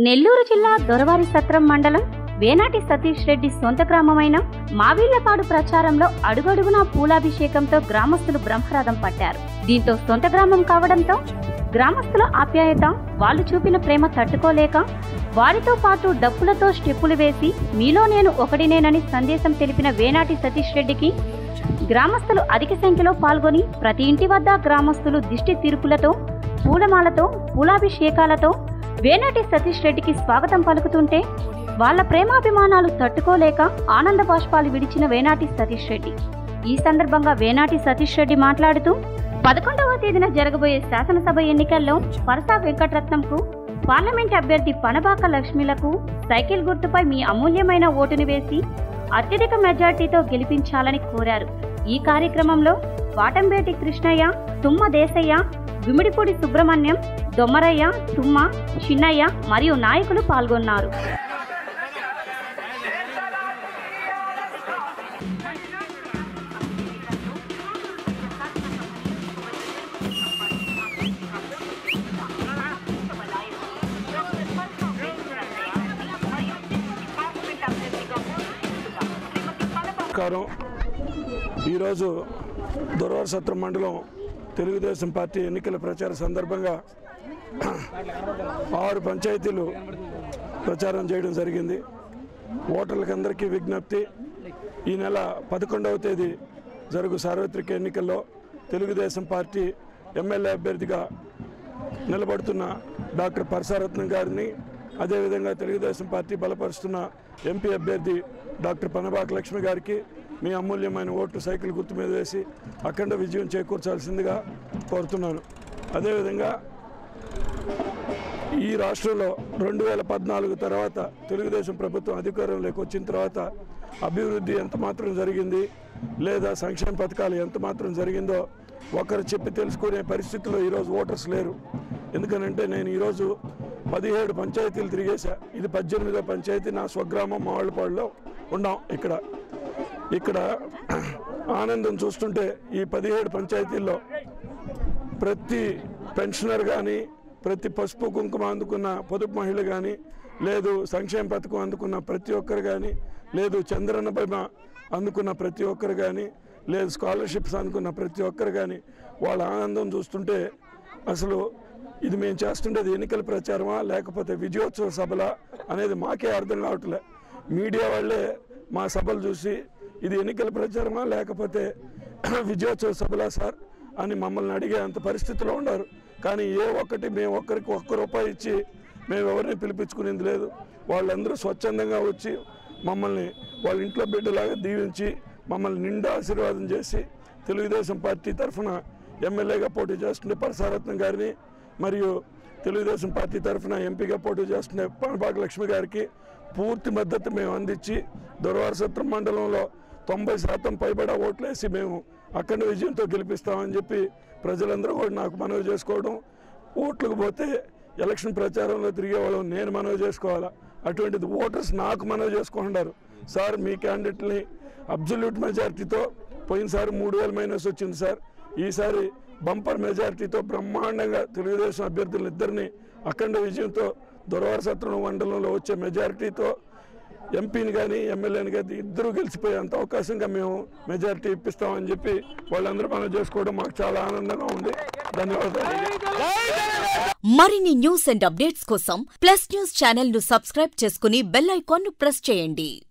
నెల్లూరు జిల్లా దొరవారి సత్రం మండలం వేనాటి సతీష్ రెడ్డి సొంత గ్రామమైన మావిళ్లపాడు ప్రచారంలో అడుగడుగునా పూలాభిషేకంతో గ్రామస్తులు బ్రహ్మరథం పట్టారు దీంతో సొంత గ్రామం కావడంతో గ్రామస్తుల ఆప్యాయత వాళ్ళు చూపిన ప్రేమ తట్టుకోలేక వారితో పాటు డప్పులతో స్టెప్పులు వేసి మీలో నేను ఒకడినేనని సందేశం తెలిపిన వేనాటి సతీష్ రెడ్డికి గ్రామస్తులు అధిక సంఖ్యలో పాల్గొని ప్రతి ఇంటి వద్ద గ్రామస్తులు దిష్టి తీర్పులతో పూలమాలతో పూలాభిషేకాలతో వేనాటి సతీష్ రెడ్డికి స్వాగతం పలుకుతుంటే వాళ్ళ ప్రేమాభిమానాలు తట్టుకోలేక ఆనంద బాష్పాలు విడిచిన వేనాటి సతీష్ రెడ్డి ఈ సందర్భంగా వేనాటి సతీష్ రెడ్డి మాట్లాడుతూ పదకొండవ తేదీన జరగబోయే శాసనసభ ఎన్నికల్లో పరసా వెంకటరత్నంకు పార్లమెంట్ అభ్యర్థి పనబాక లక్ష్మిలకు సైకిల్ గుర్తుపై మీ అమూల్యమైన ఓటును వేసి అత్యధిక మెజార్టీతో గెలిపించాలని కోరారు ఈ కార్యక్రమంలో వాటంబేటి కృష్ణయ్య తుమ్మ దేశయ్య గుమిడిపూడి సుబ్రహ్మణ్యం దొమ్మరయ్య తుమ్మ చిన్నయ్య మరియు నాయకులు పాల్గొన్నారు నమస్కారం ఈరోజు దొరవార సత్రం మండలం తెలుగుదేశం పార్టీ ఎన్నికల ప్రచార సందర్భంగా ఆరు పంచాయతీలు ప్రచారం చేయడం జరిగింది ఓటర్లకు అందరికీ విజ్ఞప్తి ఈ నెల పదకొండవ తేదీ జరుగు సార్వత్రిక ఎన్నికల్లో తెలుగుదేశం పార్టీ ఎమ్మెల్యే అభ్యర్థిగా నిలబడుతున్న డాక్టర్ పరసారత్నం గారిని అదేవిధంగా తెలుగుదేశం పార్టీ బలపరుస్తున్న ఎంపీ అభ్యర్థి డాక్టర్ పనబాక లక్ష్మి గారికి మీ అమూల్యమైన ఓట్లు సైకిల్ గుర్తు మీద వేసి అఖండ విజయం చేకూర్చాల్సిందిగా కోరుతున్నాను అదేవిధంగా ఈ రాష్ట్రంలో రెండు వేల పద్నాలుగు తర్వాత తెలుగుదేశం ప్రభుత్వం అధికారంలోకి వచ్చిన తర్వాత అభివృద్ధి ఎంత మాత్రం జరిగింది లేదా సంక్షేమ పథకాలు ఎంత మాత్రం జరిగిందో ఒకరు చెప్పి తెలుసుకునే పరిస్థితిలో ఈరోజు ఓటర్స్ లేరు ఎందుకనంటే నేను ఈరోజు పదిహేడు పంచాయతీలు తిరిగేశా ఇది పద్దెనిమిదో పంచాయతీ నా స్వగ్రామం మామిళ్ళపాడులో ఉన్నాం ఇక్కడ ఇక్కడ ఆనందం చూస్తుంటే ఈ పదిహేడు పంచాయతీల్లో ప్రతి పెన్షనర్ కానీ ప్రతి పసుపు కుంకుమ అందుకున్న పొదుపు మహిళ కానీ లేదు సంక్షేమ పథకం అందుకున్న ప్రతి ఒక్కరు కానీ లేదు చంద్రన్న బీమా అందుకున్న ప్రతి ఒక్కరు కానీ లేదు స్కాలర్షిప్స్ అందుకున్న ప్రతి ఒక్కరు కానీ వాళ్ళ ఆనందం చూస్తుంటే అసలు ఇది మేము చేస్తుండేది ఎన్నికల ప్రచారమా లేకపోతే విజయోత్సవ సభలా అనేది మాకే అర్థం కావట్లే మీడియా వాళ్ళే మా సభలు చూసి ఇది ఎన్నికల ప్రచారమా లేకపోతే విజయోత్సవ సభలా సార్ అని మమ్మల్ని అడిగే అంత పరిస్థితిలో ఉన్నారు కానీ ఏ ఒక్కటి మేము ఒక్కరికి ఒక్క రూపాయి ఇచ్చి మేము ఎవరిని పిలిపించుకునేది లేదు వాళ్ళందరూ స్వచ్ఛందంగా వచ్చి మమ్మల్ని వాళ్ళ ఇంట్లో బిడ్డలాగా దీవించి మమ్మల్ని నిండా ఆశీర్వాదం చేసి తెలుగుదేశం పార్టీ తరఫున ఎమ్మెల్యేగా పోటీ చేస్తుండే పరసారత్నం గారిని మరియు తెలుగుదేశం పార్టీ తరఫున ఎంపీగా పోటీ చేస్తుండే పనబాక లక్ష్మి గారికి పూర్తి మద్దతు మేము అందించి దొరవారసత్రం మండలంలో తొంభై శాతం పైబడ ఓట్లేసి మేము అఖండ విజయంతో గెలిపిస్తామని చెప్పి ప్రజలందరూ కూడా నాకు మనవి చేసుకోవడం ఓట్లకు పోతే ఎలక్షన్ ప్రచారంలో తిరిగే వాళ్ళం నేను మనవి చేసుకోవాలా అటువంటిది ఓటర్స్ నాకు మనవి చేసుకుంటున్నారు సార్ మీ క్యాండిడేట్ని అబ్జల్యూట్ మెజారిటీతో పోయినసారి మూడు వేల మైనస్ వచ్చింది సార్ ఈసారి బంపర్ మెజారిటీతో బ్రహ్మాండంగా తెలుగుదేశం అభ్యర్థులు ఇద్దరిని అఖండ విజయంతో దొరవారసత్రం మండలంలో వచ్చే మెజారిటీతో ఎంపీని కానీ ఎమ్మెల్యేని కానీ ఇద్దరు గెలిచిపోయేంత అవకాశంగా మేము మెజారిటీ ఇప్పిస్తామని చెప్పి వాళ్ళందరూ మనం చేసుకోవడం మాకు చాలా ఆనందంగా ఉంది ధన్యవాదాలు మరిన్ని న్యూస్ అండ్ అప్డేట్స్ కోసం ప్లస్ న్యూస్ ఛానల్ ను సబ్స్క్రైబ్ చేసుకుని బెల్ ఐకాన్ ను ప్రెస్ చేయండి